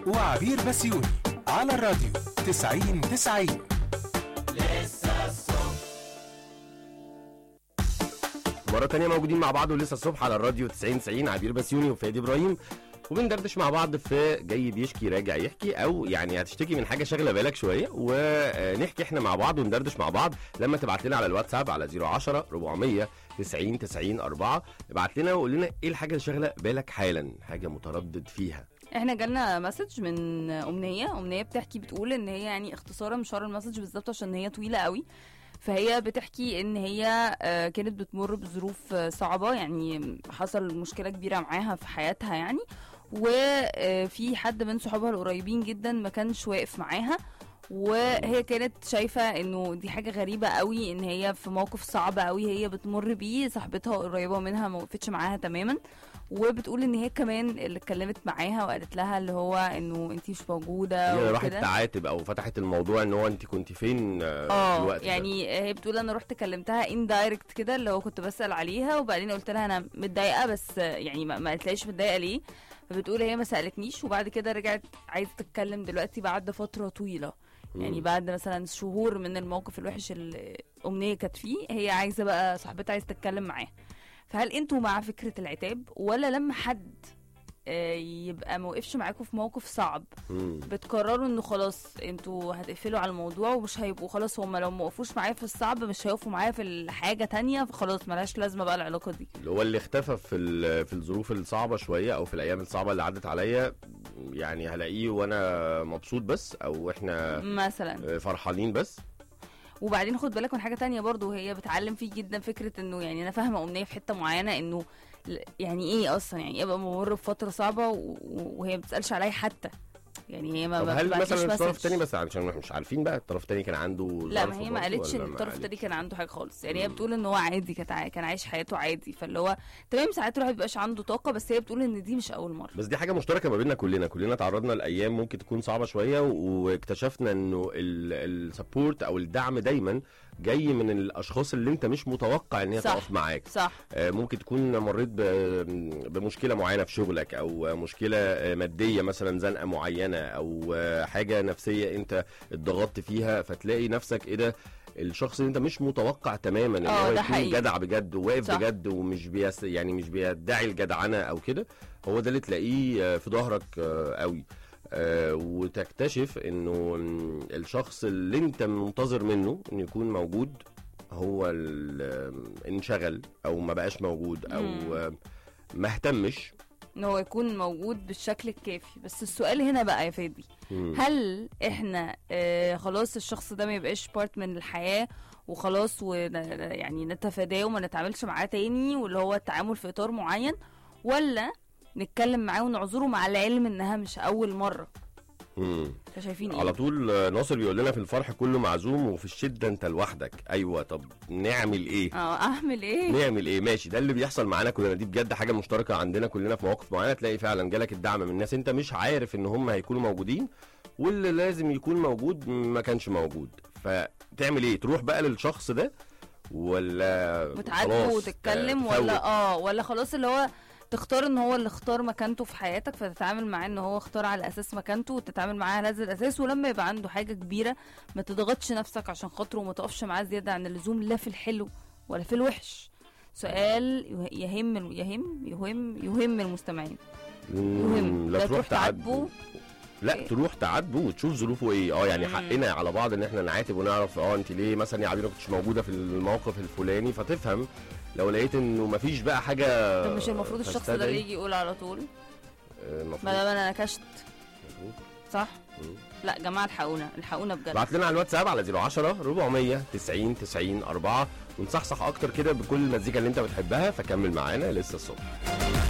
وعبير بسيوني على الراديو 90 90 مرة تانية موجودين مع بعض ولسه الصبح على الراديو 90 90 عبير بسيوني وفادي ابراهيم وبندردش مع بعض في جاي بيشكي راجع يحكي او يعني هتشتكي من حاجه شاغله بالك شويه ونحكي احنا مع بعض وندردش مع بعض لما تبعت لنا على الواتساب على 010 400 90 90 4 ابعت لنا وقول لنا ايه الحاجه اللي شاغله بالك حالا حاجه متردد فيها احنا جالنا مسج من امنيه امنيه بتحكي بتقول ان هي يعني اختصارا مش هقرا المسج بالظبط عشان هي طويله قوي فهي بتحكي ان هي آه، كانت بتمر بظروف آه، صعبه يعني حصل مشكله كبيره معاها في حياتها يعني وفي حد من صحابها القريبين جدا ما كانش واقف معاها وهي كانت شايفه انه دي حاجه غريبه قوي ان هي في موقف صعب قوي هي بتمر بيه صاحبتها قريبه منها ما وقفتش معاها تماما وبتقول ان هي كمان اللي اتكلمت معاها وقالت لها اللي هو انه انتي مش موجوده هي راحت وكده تعاتب او فتحت الموضوع ان هو انت كنت فين آه، في اه الوقت ده؟ يعني هي بتقول انا رحت كلمتها اندايركت كده اللي هو كنت بسال عليها وبعدين قلت لها انا متضايقه بس يعني ما ما قالتليش متضايقه ليه فبتقول هي ما سالتنيش وبعد كده رجعت عايزه تتكلم دلوقتي بعد فتره طويله يعني مم. بعد مثلا شهور من الموقف الوحش اللي امنيه كانت فيه هي عايزه بقى صاحبتها عايزه تتكلم معاه فهل انتوا مع فكره العتاب ولا لما حد آه، يبقى موقفش معاكم في موقف صعب مم. بتقرروا انه خلاص انتوا هتقفلوا على الموضوع ومش هيبقوا خلاص هما لو ما وقفوش معايا في الصعب مش هيقفوا معايا في الحاجه تانية فخلاص ملهاش لازمه بقى العلاقه دي اللي هو اللي اختفى في ال- في الظروف الصعبه شويه او في الايام الصعبه اللي عدت عليا يعني هلاقيه وانا مبسوط بس او احنا مثلا فرحانين بس وبعدين خد بالك من حاجه تانية برضو وهي بتعلم فيك جدا فكره انه يعني انا فاهمه امنيه في حته معينه انه ل- يعني ايه اصلا يعني ايه ابقى ممر بفتره صعبه و- و- وهي ما بتسالش عليا حتى يعني هي ما طب ما هل بتبعتليش مثلا الطرف مسج. الثاني بس عشان احنا مش عارفين بقى الطرف الثاني كان عنده لا ظرف ما هي ما برضه قالتش ولا ان ما الطرف التاني قالتش؟ كان عنده حاجه خالص يعني هي مم. بتقول ان هو عادي كانت عا- كان عايش حياته عادي فاللي هو تمام ساعات الواحد مبيبقاش عنده طاقه بس هي بتقول ان دي مش اول مره بس دي حاجه مشتركه ما بيننا كلنا كلنا تعرضنا لايام ممكن تكون صعبه شويه و- واكتشفنا انه السبورت او الدعم دايما جاي من الاشخاص اللي انت مش متوقع ان هي صح. تقف معاك صح آه، ممكن تكون مريت ب- بمشكله معينه في شغلك او مشكله آه، ماديه مثلا زنقه معينه او آه، حاجه نفسيه انت اتضغطت فيها فتلاقي نفسك ايه ده الشخص اللي انت مش متوقع تماما ان آه، هو ده يكون حقيقي. جدع بجد وواقف صح. بجد ومش بيس يعني مش بيدعي الجدعنه او كده هو ده اللي تلاقيه آه، في ظهرك آه، قوي آه، وتكتشف انه م، الشخص اللي انت منتظر منه انه يكون موجود هو ال- انشغل او ما بقاش موجود او مم. آه، ما اهتمش ان هو يكون موجود بالشكل الكافي بس السؤال هنا بقى يا فادي مم. هل احنا آه خلاص الشخص ده ما يبقاش بارت من الحياه وخلاص ون يعني نتفاداه وما نتعاملش معاه تاني واللي هو التعامل في اطار معين ولا نتكلم معاه ونعذره مع العلم انها مش اول مره مم. فشايفين ايه على طول آه، ناصر بيقول لنا في الفرح كله معزوم وفي الشده انت لوحدك ايوه طب نعمل ايه اه اعمل ايه نعمل ايه ماشي ده اللي بيحصل معانا كلنا دي بجد حاجه مشتركه عندنا كلنا في مواقف معينه تلاقي فعلا جالك الدعم من ناس انت مش عارف ان هم هيكونوا موجودين واللي لازم يكون موجود ما كانش موجود فتعمل ايه تروح بقى للشخص ده ولا وتعاتبه خلاص، وتتكلم آه، تفوت؟ ولا اه ولا خلاص اللي هو تختار ان هو اللي اختار مكانته في حياتك فتتعامل معاه ان هو اختار على اساس مكانته وتتعامل معاه على هذا الاساس ولما يبقى عنده حاجه كبيره ما تضغطش نفسك عشان خاطره وما تقفش معاه زياده عن اللزوم لا في الحلو ولا في الوحش سؤال يه- يهم يهم يهم يهم المستمعين يهم مم، لا تروح تعاتبه لا إيه؟ تروح تعاتبه وتشوف ظروفه ايه اه يعني مم. حقنا على بعض ان احنا نعاتب ونعرف اه انت ليه مثلا يا عبير ما كنتش موجوده في الموقف الفلاني فتفهم لو لقيت انه مفيش بقى حاجه طب مش المفروض الشخص ده تستدعي، اللي يجي يقول على طول آه، المفروض ما دام انا نكشت مظبوط. صح مم. لا جماعه الحقونا الحقونا بجد ابعت لنا على الواتساب على 010 400 90 90 4 ونصحصح اكتر كده بكل المزيكا اللي انت بتحبها فكمل معانا لسه الصبح